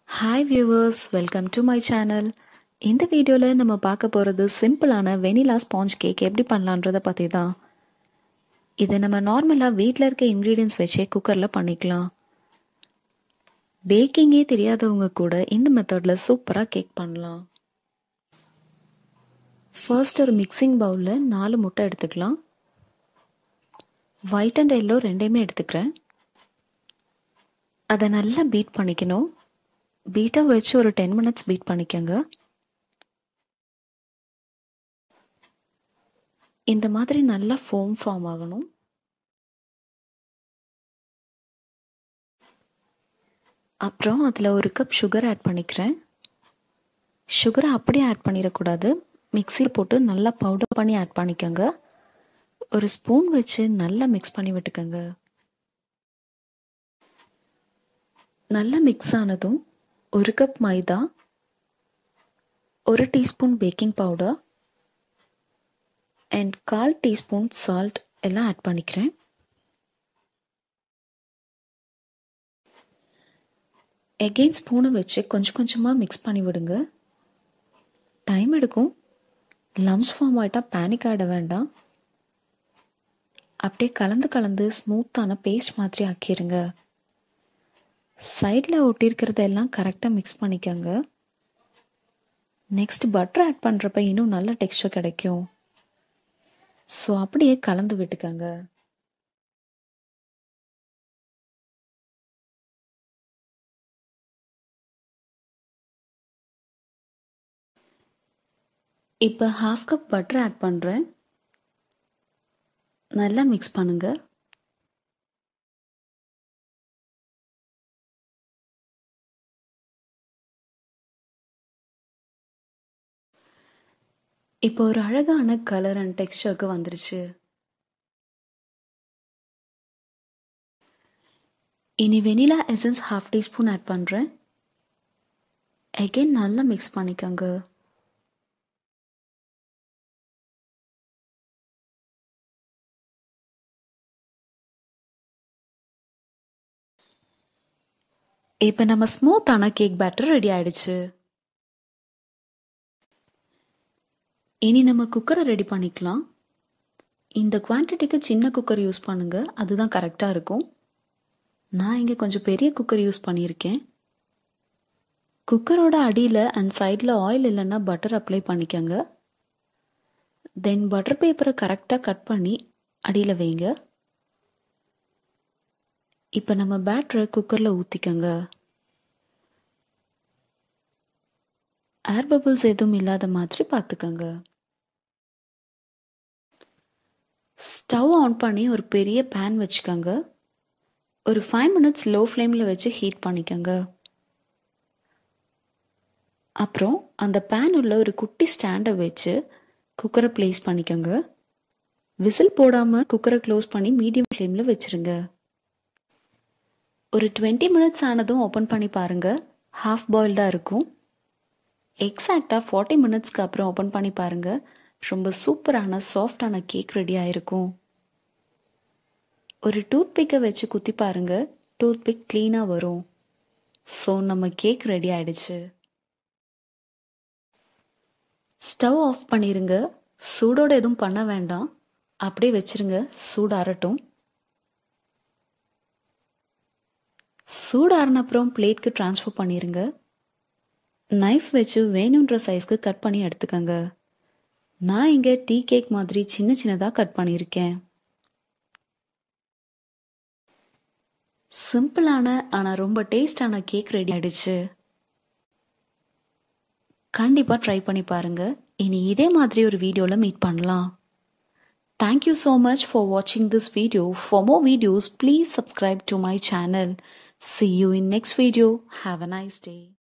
Hi viewers welcome to my channel இந்த வீடியோவில் நம்ம பார்க்க போகிறது சிம்பிளான வெனிலா ஸ்பாஞ்ச் கேக் எப்படி பண்ணலான்றதை பற்றி தான் இதை நம்ம நார்மலாக வீட்டில் இருக்க இன்க்ரீடியன்ஸ் வச்சே குக்கரில் பண்ணிக்கலாம் பேக்கிங்கே தெரியாதவங்க கூட இந்த மெத்தடில் சூப்பராக கேக் பண்ணலாம் ஃபர்ஸ்ட் ஒரு மிக்சிங் பவுலில் நாலு முட்டை எடுத்துக்கலாம் ஒயிட் அண்ட் எல்லோ ரெண்டையுமே எடுத்துக்கிறேன் அதை நல்லா பீட் பண்ணிக்கணும் பீட்டை வச்சு ஒரு டென் மினிட்ஸ் பீட் பண்ணிக்கோங்க இந்த மாதிரி நல்லா ஃபோம் ஃபார்ம் ஆகணும் அப்புறம் அதில் ஒரு கப் சுகர் ஆட் பண்ணிக்கிறேன் சுகரை அப்படியே ஆட் பண்ணிடக்கூடாது மிக்சியில் போட்டு நல்லா பவுடர் பண்ணி ஆட் பண்ணிக்கோங்க ஒரு ஸ்பூன் வச்சு நல்லா மிக்ஸ் பண்ணி விட்டுக்கோங்க நல்லா மிக்ஸ் ஆனதும் ஒரு கப் மைதா ஒரு டீஸ்பூன் பேக்கிங் பவுடர் அண்ட் கால் டீஸ்பூன் சால்ட் எல்லாம் ஆட் பண்ணிக்கிறேன் எகெயின் ஸ்பூனை வச்சு கொஞ்சம் கொஞ்சமாக மிக்ஸ் பண்ணி விடுங்க டைம் எடுக்கும் லம்ஸ் ஃபார்ம் ஆகிட்டால் பேனிக் ஆகிட வேண்டாம் அப்படியே கலந்து கலந்து ஸ்மூத்தான பேஸ்ட் மாதிரி ஆக்கிடுங்க சைடில் ஒட்டியிருக்கிறதெல்லாம் கரெக்டாக மிக்ஸ் பண்ணிக்கோங்க நெக்ஸ்ட் பட்டர் ஆட் பண்ணுறப்ப இன்னும் நல்ல டெக்ஸ்டர் கிடைக்கும் ஸோ அப்படியே கலந்து விட்டுக்கோங்க இப்போ ஹாஃப் கப் பட்டர் ஆட் பண்ணுறேன் நல்லா மிக்ஸ் பண்ணுங்கள் இப்போ ஒரு அழகான கலர் அண்ட் டெக்ஸ்டருக்கு வந்துருச்சு இனி vanilla essence half teaspoon add பண்ணுறேன் எகெயின் நல்லா மிக்ஸ் பண்ணிக்கோங்க இப்போ நம்ம ஸ்மூத்தான கேக் பேட்டர் ரெடி ஆயிடுச்சு இனி நம்ம குக்கரை ரெடி பண்ணிக்கலாம் இந்த குவான்டிட்டிக்கு சின்ன குக்கர் யூஸ் பண்ணுங்க அதுதான் கரெக்டாக இருக்கும் நான் இங்கே கொஞ்சம் பெரிய குக்கர் யூஸ் பண்ணியிருக்கேன் குக்கரோட அடியில் அண்ட் சைடில் ஆயில் இல்லைன்னா பட்டர் அப்ளை பண்ணிக்கோங்க தென் பட்டர் பேப்பரை கரெக்டாக கட் பண்ணி அடியில் வைங்க இப்போ நம்ம பேட்டரை குக்கரில் ஊற்றிக்கோங்க ஏர் பபிள்ஸ் எதுவும் இல்லாத மாதிரி பார்த்துக்கோங்க ஸ்டவ் ஆன் பண்ணி ஒரு பெரிய பேன் வச்சுக்கோங்க ஒரு ஃபைவ் மினிட்ஸ் லோ ஃப்ளேமில் வச்சு ஹீட் பண்ணிக்கோங்க அப்புறம் அந்த பேன் உள்ள ஒரு குட்டி ஸ்டாண்டை வச்சு குக்கரை ப்ளேஸ் பண்ணிக்கோங்க விசில் போடாமல் குக்கரை க்ளோஸ் பண்ணி மீடியம் ஃப்ளேமில் வச்சுருங்க ஒரு டுவெண்ட்டி மினிட்ஸ் ஆனதும் ஓப்பன் பண்ணி பாருங்கள் ஹாஃப் பாயில்டாக இருக்கும் எக்ஸாக்டாக ஃபார்ட்டி மினிட்ஸ்க்கு அப்புறம் ஓப்பன் பண்ணி பாருங்கள் ரொம்ப சூப்பரான சாஃப்டான கேக் ரெடி ஆயிருக்கும் ஒரு டூத் பிக்கை வச்சு குத்தி பாருங்க டூத் பிக் க்ளீனாக வரும் ஸோ நம்ம கேக் ரெடி ஆயிடுச்சு ஸ்டவ் ஆஃப் பண்ணிருங்க சூடோட எதுவும் பண்ண வேண்டாம் அப்படியே வச்சிருங்க சூடாரட்டும் சூடாறின அப்புறம் பிளேட்க்கு ட்ரான்ஸ்ஃபர் பண்ணிடுங்க நைஃப் வச்சு வேணுன்ற சைஸ்க்கு கட் பண்ணி எடுத்துக்கோங்க நான் இங்கே டீ கேக் மாதிரி சின்ன சின்னதாக கட் பண்ணியிருக்கேன் சிம்பிளான ஆனால் ரொம்ப டேஸ்டான கேக் ரெடி ஆயிடுச்சு கண்டிப்பாக ட்ரை பண்ணி பாருங்க இனி இதே மாதிரி ஒரு வீடியோவில் மீட் பண்ணலாம் தேங்க்யூ ஸோ மச் ஃபார் வாட்சிங் this video for more videos please subscribe to my channel See you in next video. Have a nice day.